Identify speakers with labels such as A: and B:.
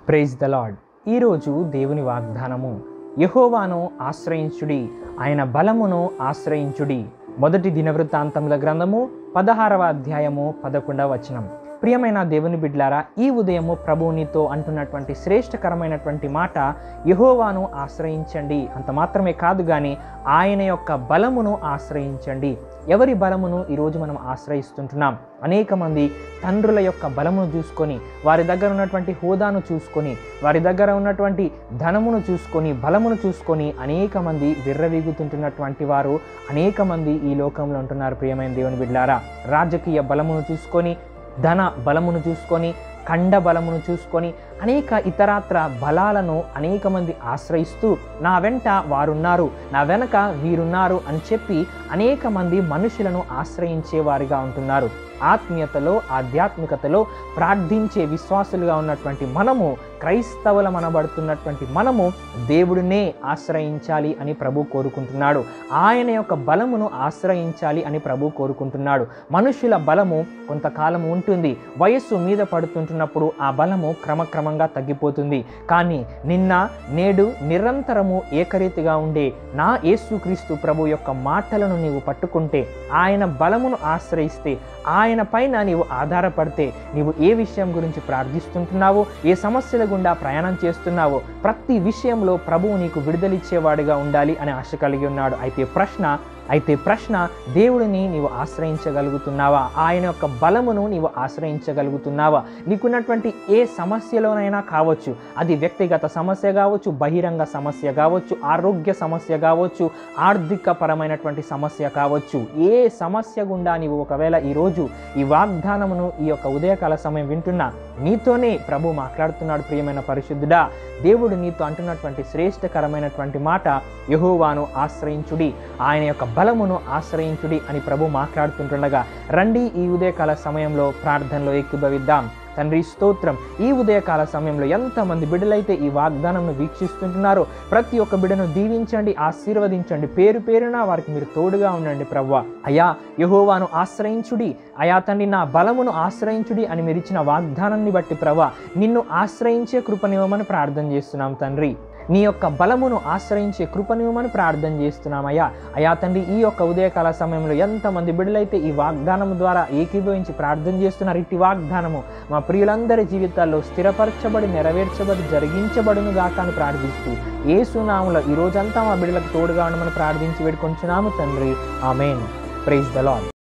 A: praise the lord ఈరోజు దేవుని వాగ్దానము యహోవాను ఆశ్రయించుడి ఆయన బలమును ఆశ్రయించుడి మొదటి దినవృత్తాంతముల గ్రంథము పదహారవ అధ్యాయము పదకొండవ వచనం ప్రియమైన దేవుని బిడ్లారా ఈ ఉదయము ప్రభువు నీతో అంటున్నటువంటి శ్రేష్టకరమైనటువంటి మాట యహోవాను ఆశ్రయించండి అంత మాత్రమే కాదు కానీ ఆయన యొక్క బలమును ఆశ్రయించండి ఎవరి బలమును ఈరోజు మనం ఆశ్రయిస్తుంటున్నాం అనేక మంది తండ్రుల యొక్క బలమును చూసుకొని వారి దగ్గర ఉన్నటువంటి హోదాను చూసుకొని వారి దగ్గర ఉన్నటువంటి ధనమును చూసుకొని బలమును చూసుకొని అనేక మంది విర్రవీగుతుంటున్నటువంటి వారు అనేక మంది ఈ లోకంలో ఉంటున్నారు ప్రియమైన దేవుని బిడ్డారా రాజకీయ బలమును చూసుకొని ధన బలమును చూసుకొని ఖండ బలమును చూసుకొని అనేక ఇతరాత్ర బలాలను అనేక మంది ఆశ్రయిస్తూ నా వెంట వారున్నారు నా వెనక వీరున్నారు అని చెప్పి అనేక మంది మనుషులను ఆశ్రయించేవారిగా ఉంటున్నారు ఆత్మీయతలో ఆధ్యాత్మికతలో ప్రార్థించే విశ్వాసులుగా ఉన్నటువంటి మనము క్రైస్తవుల మనబడుతున్నటువంటి మనము దేవుడినే ఆశ్రయించాలి అని ప్రభు కోరుకుంటున్నాడు ఆయన యొక్క బలమును ఆశ్రయించాలి అని ప్రభు కోరుకుంటున్నాడు మనుషుల బలము కొంతకాలం ఉంటుంది వయస్సు మీద పడుతుంటున్నప్పుడు ఆ బలము క్రమక్రమంగా తగ్గిపోతుంది కానీ నిన్న నేడు నిరంతరము ఏకరీతిగా ఉండే నా యేసుక్రీస్తు ప్రభు యొక్క మాటలను నీవు పట్టుకుంటే ఆయన బలమును ఆశ్రయిస్తే ఆయన పైన నీవు ఆధారపడితే నీవు ఏ విషయం గురించి ప్రార్థిస్తుంటున్నావో ఏ సమస్యల గుండా ప్రయాణం చేస్తున్నావో ప్రతి విషయంలో ప్రభువు నీకు విడుదలిచ్చేవాడిగా ఉండాలి అని ఆశ కలిగి ఉన్నాడు అయితే ప్రశ్న అయితే ప్రశ్న దేవుడిని నీవు ఆశ్రయించగలుగుతున్నావా ఆయన యొక్క బలమును నీవు ఆశ్రయించగలుగుతున్నావా నీకున్నటువంటి ఏ సమస్యలోనైనా కావచ్చు అది వ్యక్తిగత సమస్య కావచ్చు బహిరంగ సమస్య కావచ్చు ఆరోగ్య సమస్య కావచ్చు ఆర్థిక పరమైనటువంటి సమస్య కావచ్చు ఏ సమస్య గుండా నీవు ఒకవేళ ఈరోజు ఈ వాగ్దానమును ఈ యొక్క ఉదయకాల సమయం వింటున్నా నీతోనే ప్రభు మాట్లాడుతున్నాడు ప్రియమైన పరిశుద్ధుడా దేవుడు నీతో అంటున్నటువంటి శ్రేష్టకరమైనటువంటి మాట యహోవాను ఆశ్రయించుడి ఆయన యొక్క బలమును ఆశ్రయించుడి అని ప్రభు మాట్లాడుతుంటుండగా రండి ఈ ఉదయకాల సమయంలో ప్రార్థనలో ఏకీభవిద్దాం తండ్రి స్తోత్రం ఈ ఉదయకాల సమయంలో ఎంతమంది బిడ్డలైతే ఈ వాగ్దానంను వీక్షిస్తుంటున్నారో ప్రతి ఒక్క బిడ్డను దీవించండి ఆశీర్వదించండి పేరు పేరున వారికి మీరు తోడుగా ఉండండి ప్రవ్వ అయా యహోవాను ఆశ్రయించుడి అయా తండ్రి నా బలమును ఆశ్రయించుడి అని మీరు ఇచ్చిన వాగ్దానాన్ని బట్టి ప్రవ్వ నిన్ను ఆశ్రయించే కృపనివ్వమని ప్రార్థన చేస్తున్నాం తండ్రి నీ యొక్క బలమును ఆశ్రయించే కృపనివ్వమని ప్రార్థన చేస్తున్నామయ్యా అయా తండ్రి ఈ యొక్క ఉదయకాల సమయంలో ఎంతమంది బిడ్డలైతే ఈ వాగ్దానం ద్వారా ఏకీభవించి ప్రార్థన చేస్తున్నారు ఇట్టి వాగ్దానము మా ప్రియులందరి జీవితాల్లో స్థిరపరచబడి నెరవేర్చబడి జరిగించబడును గాక అని ప్రార్థిస్తూ ఏ సునాములో ఈ రోజంతా మా బిడ్డలకు తోడుగా ఉండమని ప్రార్థించి వేడుకొంచున్నాము తండ్రి ఆమెన్ ప్రైజ్ ద లాడ్